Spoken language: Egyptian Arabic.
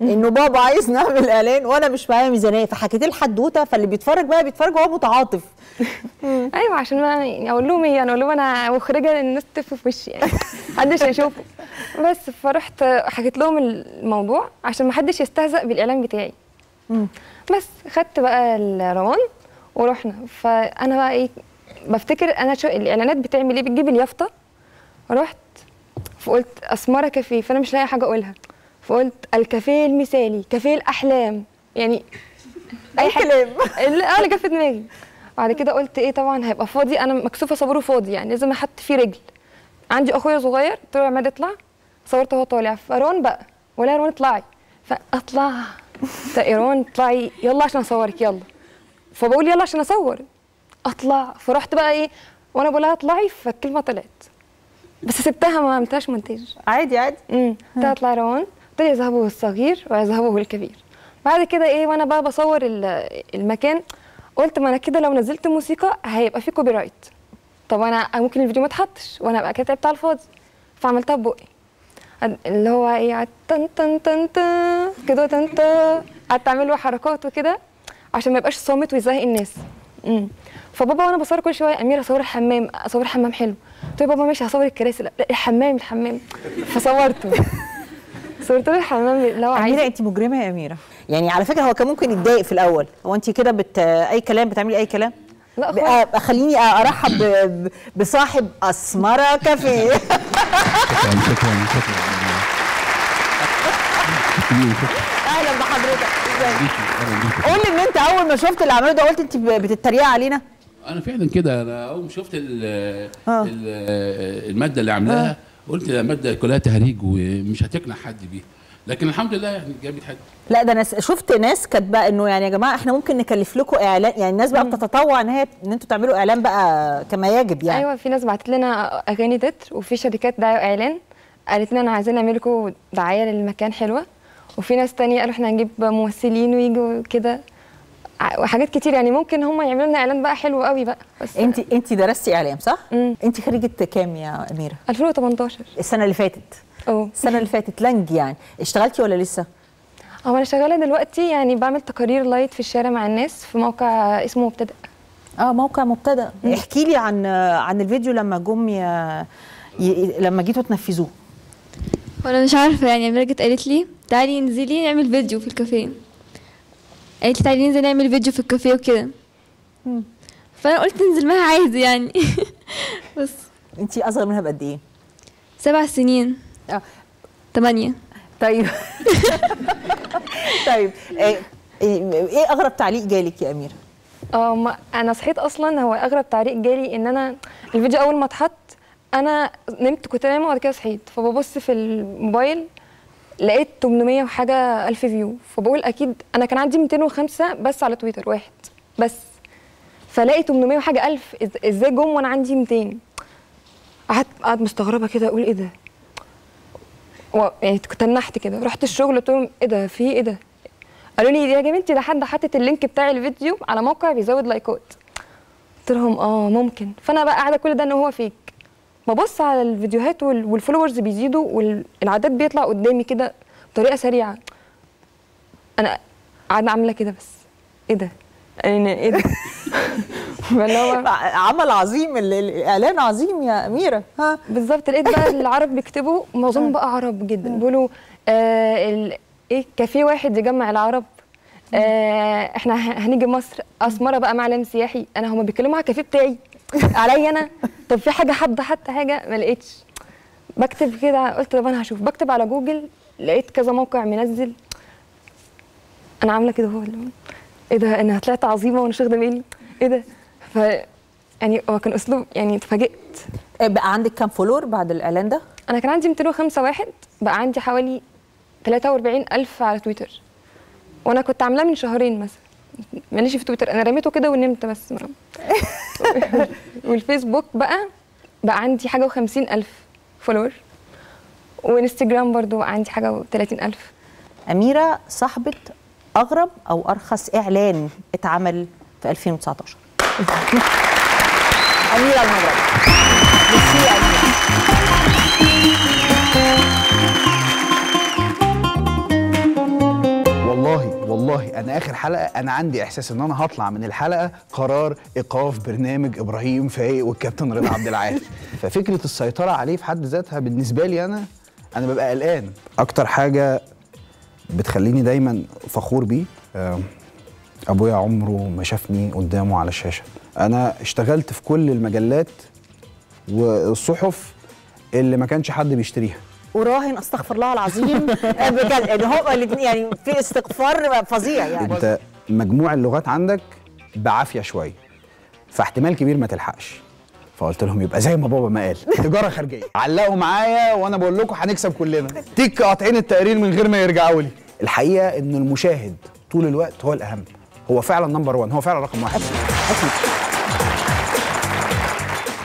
انه بابا عايز نعمل اعلان وانا مش معايا ميزانيه فحكيت لي الحدوته فاللي بيتفرج بقى بيتفرج وهو متعاطف ايوه عشان ما يعني اقول لهم ايه انا اقول لهم انا مخرجه الناس تف في وشي يعني محدش هيشوفه بس فرحت حكيت لهم الموضوع عشان ما حدش يستهزأ بالاعلان بتاعي بس خدت بقى الروان ورحنا فانا بقى ايه بفتكر انا شو الاعلانات بتعمل ايه بتجيب اليافطه رحت فقلت اسمره كافيه فانا مش لاقي حاجه اقولها فقلت الكافيه المثالي كافيه الاحلام يعني اي كلام اللي اه اللي جه في دماغي بعد كده قلت ايه طبعا هيبقى فاضي انا مكسوفه اصوره فاضي يعني لازم احط فيه رجل عندي اخويا صغير قلت له يا عماد اطلع صورته وهو طالع فايران بقى ولا ايران اطلعي فاطلع طب ايران اطلعي يلا عشان اصورك يلا فبقول يلا عشان اصور اطلع فرحت بقى ايه وانا بقول لها اطلعي فالكلمه طلعت بس سبتها ما عملتهاش مونتاج عادي عادي امم تطلع روان قلت لي يذهبه الصغير ويذهبه الكبير بعد كده ايه وانا بقى بصور ال- المكان قلت ما انا كده لو نزلت موسيقى هيبقى في كوبي رايت طب انا ممكن الفيديو ما اتحطش وانا ابقى كده تعبت على الفاضي فعملتها ببقي قد- اللي هو ايه قعدت تن تن تن تن كده تن تن قعدت اعمل له حركات وكده عشان ما يبقاش صامت ويزهق الناس امم فبابا وانا بصور كل شويه اميره اصور الحمام اصور الحمام حلو قلت له بابا ماشي هصور الكراسي لا لا، الحمام الحمام فصورته صورت له الحمام اللي هو عايز اميره انت مجرمه يا اميره يعني على فكره هو كان ممكن يتضايق في الاول هو انت كده بت اي كلام بتعملي اي كلام لا بقى خالص. خليني ارحب ب- ب- بصاحب اسمره كافيه شكرا شكرا شكرا اهلا بحضرتك ازيك أهلاً بيك. قول لي ان انت اول ما شفت اللي عمله ده قلت انت بتتريق علينا انا فعلا كده انا اول ما شفت ال- آه. ال- الماده اللي عاملاها قلت ده ماده كلها تهريج ومش هتقنع حد بيها لكن الحمد لله يعني جابت حد لا ده انا س- شفت ناس كاتبه انه يعني يا جماعه احنا ممكن نكلف لكم اعلان يعني الناس بقى بتتطوع ان هي ان انتوا تعملوا اعلان بقى كما يجب يعني ايوه في ناس بعتت لنا اغاني تتر وفي شركات دعايه واعلان قالت لنا انا عايزين نعمل لكم دعايه للمكان حلوه وفي ناس تانية قالوا احنا هنجيب ممثلين ويجوا كده ع- وحاجات كتير يعني ممكن هم يعملوا لنا اعلان بقى حلو قوي بقى بس انت انت درستي اعلام صح؟ مم. انت خريجه كام يا اميره؟ 2018 السنه اللي فاتت اه السنه اللي فاتت لنج يعني اشتغلتي ولا لسه؟ هو انا شغاله دلوقتي يعني بعمل تقارير لايت في الشارع مع الناس في موقع اسمه مبتدأ اه موقع مبتدأ احكي لي عن عن الفيديو لما جم ي... ي... لما جيتوا تنفذوه وانا مش عارفه يعني اميره جت قالت لي تعالي انزلي نعمل فيديو في الكافيه قالت لي تعالي ننزل نعمل فيديو في الكافيه وكده فانا قلت انزل معاها عادي يعني بس انت اصغر منها بقد ايه؟ سبع سنين اه تمانية طيب طيب ايه ايه اغرب تعليق جالك يا اميره؟ اه ما انا صحيت اصلا هو اغرب تعليق جالي ان انا الفيديو اول ما اتحط انا نمت كنت نايمه وبعد كده صحيت فببص في الموبايل لقيت 800 وحاجه الف فيو فبقول اكيد انا كان عندي 205 بس على تويتر واحد بس فلاقي 800 وحاجه الف إز- ازاي جم وانا عندي 200 قعدت قعدت مستغربه كده اقول ايه ده و... يعني تنحت كده رحت الشغل قلت لهم ايه ده في ايه ده قالوا لي يا بنتي ده حد حاطط اللينك بتاع الفيديو على موقع بيزود لايكات قلت لهم اه ممكن فانا بقى قاعده كل ده ان هو فيك ببص على الفيديوهات وال- والفولورز بيزيدوا والعدد بيطلع قدامي كده بطريقه سريعه انا قاعده عامله كده بس ايه ده يعني ايه ده فاللي هو عمل عظيم ال- الاعلان عظيم يا اميره ها بالظبط لقيت بقى العرب بيكتبوا معظمهم بقى عرب جدا بيقولوا آه ال... ايه كافيه واحد يجمع العرب آه احنا ه- هنيجي مصر اسمره بقى معلم سياحي انا هما بيتكلموا على الكافيه بتاعي عليا انا طب في حاجه حد حتى حاجه ما لقيتش بكتب كده قلت طب انا هشوف بكتب على جوجل لقيت كذا موقع منزل انا عامله كده هو اللي هو ايه ده انا طلعت عظيمه وانا مش واخده بالي ايه ده ف يعني هو كان اسلوب يعني اتفاجئت إيه بقى عندك كام فولور بعد الاعلان ده؟ انا كان عندي 205 واحد بقى عندي حوالي 43 الف على تويتر وانا كنت عاملاه من شهرين مثلا ماليش في تويتر انا رميته كده ونمت بس ما والفيسبوك بقى بقى عندي حاجه و50 الف فولور وانستجرام برضو بقى عندي حاجه و30 الف اميره صاحبه اغرب او ارخص اعلان اتعمل في 2019 اميره المغرب ميرسي يا أميرة. والله انا اخر حلقه انا عندي احساس ان انا هطلع من الحلقه قرار ايقاف برنامج ابراهيم فايق والكابتن رضا عبد العال ففكره السيطره عليه في حد ذاتها بالنسبه لي انا انا ببقى قلقان اكتر حاجه بتخليني دايما فخور بيه آه، ابويا عمره ما شافني قدامه على الشاشه انا اشتغلت في كل المجلات والصحف اللي ما كانش حد بيشتريها وراهن استغفر الله العظيم آه، بجد يعني هو الاتنين- يعني في استغفار فظيع يعني انت مجموع اللغات عندك بعافيه شويه فاحتمال كبير ما تلحقش فقلت لهم يبقى زي ما بابا ما قال تجاره خارجيه علقوا معايا وانا بقول لكم هنكسب كلنا تيك قاطعين التقرير من غير ما يرجعوا لي الحقيقه ان المشاهد طول الوقت هو الاهم هو فعلا نمبر 1 هو فعلا رقم واحد اكيد